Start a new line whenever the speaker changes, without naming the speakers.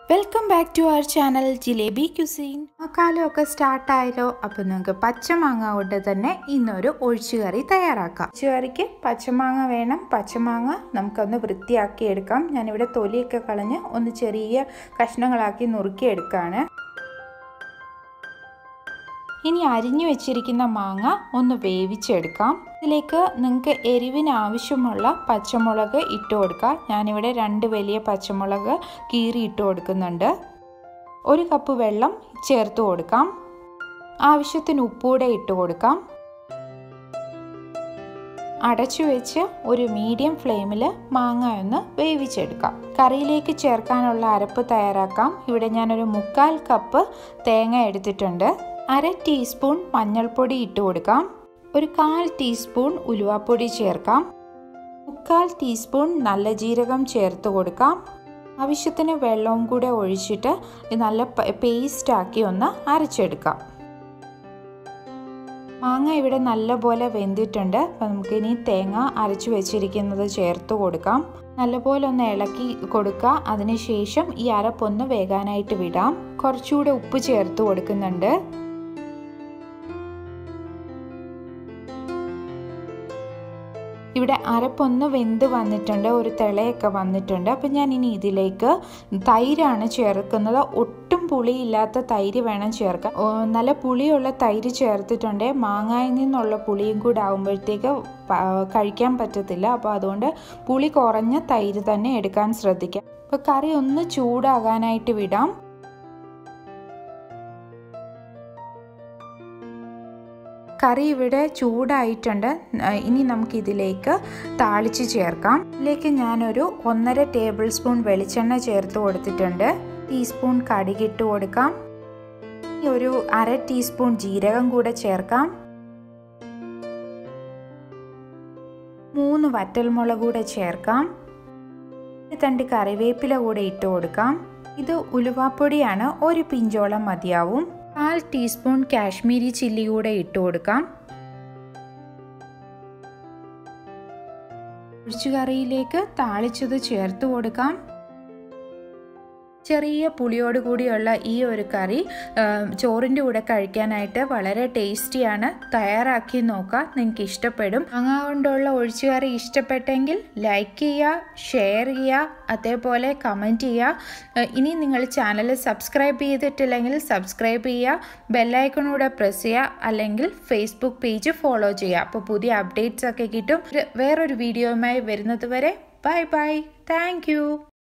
welcome back to our channel Jalebi cuisine കാലമൊക്കെ സ്റ്റാർട്ടായല്ലോ അപ്പോൾ നിങ്ങൾക്ക് പച്ചമാങ്ങ കൊണ്ട് തന്നെ ഇന്നൊരു ഒഴിച്ചുകറി തയ്യാറാക്കാം ഒഴിച്ചുകറിക്ക് പച്ചമാങ്ങ വേണം പച്ചമാങ്ങ നമുക്കൊന്ന് വൃത്തിയാക്കി എടുക്കാം ഞാനിവിടെ തൊലിയൊക്കെ കളഞ്ഞ് ഒന്ന് ചെറിയ കഷ്ണങ്ങളാക്കി നുറുക്കിയെടുക്കുകയാണ് ഇനി അരിഞ്ഞു വെച്ചിരിക്കുന്ന മാങ്ങ ഒന്ന് വേവിച്ചെടുക്കാം ഇതിലേക്ക് നിങ്ങൾക്ക് എരിവിന് ആവശ്യമുള്ള പച്ചമുളക് ഇട്ട് കൊടുക്കാം ഞാനിവിടെ രണ്ട് വലിയ പച്ചമുളക് കീറി ഇട്ട് കൊടുക്കുന്നുണ്ട് ഒരു കപ്പ് വെള്ളം ചേർത്ത് കൊടുക്കാം ആവശ്യത്തിന് ഉപ്പൂടെ ഇട്ട് കൊടുക്കാം അടച്ചു വെച്ച് ഒരു മീഡിയം ഫ്ലെയിമിൽ മാങ്ങ ഒന്ന് വേവിച്ചെടുക്കാം കറിയിലേക്ക് ചേർക്കാനുള്ള അരപ്പ് തയ്യാറാക്കാം ഇവിടെ ഞാനൊരു മുക്കാൽ കപ്പ് തേങ്ങ എടുത്തിട്ടുണ്ട് അര ടീസ്പൂൺ മഞ്ഞൾപ്പൊടി ഇട്ട് കൊടുക്കാം ഒരു കാൽ ടീസ്പൂൺ ഉലുവാപ്പൊടി ചേർക്കാം മുക്കാൽ ടീസ്പൂൺ നല്ല ജീരകം ചേർത്ത് കൊടുക്കാം ആവശ്യത്തിന് വെള്ളവും കൂടെ ഒഴിച്ചിട്ട് നല്ല പേസ്റ്റാക്കി ഒന്ന് അരച്ചെടുക്കാം മാങ്ങ ഇവിടെ നല്ലപോലെ വെന്തിട്ടുണ്ട് അപ്പം നമുക്കിനി തേങ്ങ അരച്ചു വെച്ചിരിക്കുന്നത് ചേർത്ത് കൊടുക്കാം നല്ലപോലെ ഒന്ന് ഇളക്കി കൊടുക്കുക അതിനുശേഷം ഈ അരപ്പൊന്ന് വേകാനായിട്ട് വിടാം കുറച്ചുകൂടെ ഉപ്പ് ചേർത്ത് കൊടുക്കുന്നുണ്ട് ഇവിടെ അരപ്പൊന്ന് വെന്ത് വന്നിട്ടുണ്ട് ഒരു തിളയൊക്കെ വന്നിട്ടുണ്ട് അപ്പം ഞാൻ ഇനി ഇതിലേക്ക് തൈരാണ് ചേർക്കുന്നത് ഒട്ടും പുളിയില്ലാത്ത തൈര് വേണം ചേർക്കാൻ നല്ല പുളിയുള്ള തൈര് ചേർത്തിട്ടുണ്ട് മാങ്ങയിൽ നിന്നുള്ള പുളിയും കൂടെ ആകുമ്പോഴത്തേക്ക് കഴിക്കാൻ പറ്റത്തില്ല അപ്പോൾ അതുകൊണ്ട് പുളി കുറഞ്ഞ തൈര് തന്നെ എടുക്കാൻ ശ്രദ്ധിക്കാം അപ്പോൾ കറി ഒന്ന് ചൂടാകാനായിട്ട് വിടാം കറി ഇവിടെ ചൂടായിട്ടുണ്ട് ഇനി നമുക്കിതിലേക്ക് താളിച്ച് ചേർക്കാം ഇതിലേക്ക് ഞാനൊരു ഒന്നര ടേബിൾ സ്പൂൺ വെളിച്ചെണ്ണ ചേർത്ത് കൊടുത്തിട്ടുണ്ട് ടീസ്പൂൺ കടുകിട്ട് കൊടുക്കാം ഒരു അര ടീസ്പൂൺ ജീരകം കൂടെ ചേർക്കാം മൂന്ന് വറ്റൽമുളക് കൂടെ ചേർക്കാം തണ്ട് കറിവേപ്പില കൂടെ ഇട്ട് കൊടുക്കാം ഇത് ഉലുവാപ്പൊടിയാണ് ഒരു പിഞ്ചോളം മതിയാവും കാൽ ടീസ്പൂൺ കാശ്മീരി ചില്ലി കൂടെ ഇട്ട് കൊടുക്കാം ഒഴിച്ചുകറിയിലേക്ക് താളിച്ചത് ചേർത്ത് കൊടുക്കാം ചെറിയ പുളിയോട് കൂടിയുള്ള ഈ ഒരു കറി ചോറിൻ്റെ കൂടെ കഴിക്കാനായിട്ട് വളരെ ടേസ്റ്റിയാണ് തയ്യാറാക്കി നോക്കാം നിങ്ങൾക്ക് ഇഷ്ടപ്പെടും മാങ്ങ കൊണ്ടുള്ള ഒഴിച്ചുകറി ഇഷ്ടപ്പെട്ടെങ്കിൽ ലൈക്ക് ചെയ്യുക ഷെയർ ചെയ്യുക അതേപോലെ കമൻറ്റ് ചെയ്യുക ഇനി നിങ്ങൾ ചാനൽ സബ്സ്ക്രൈബ് ചെയ്തിട്ടില്ലെങ്കിൽ സബ്സ്ക്രൈബ് ചെയ്യുക ബെല്ലൈക്കണൂടെ പ്രസ് ചെയ്യുക അല്ലെങ്കിൽ ഫേസ്ബുക്ക് പേജ് ഫോളോ ചെയ്യുക അപ്പോൾ പുതിയ അപ്ഡേറ്റ്സ് ഒക്കെ കിട്ടും വേറൊരു വീഡിയോയുമായി വരുന്നത് വരെ ബൈ ബൈ താങ്ക്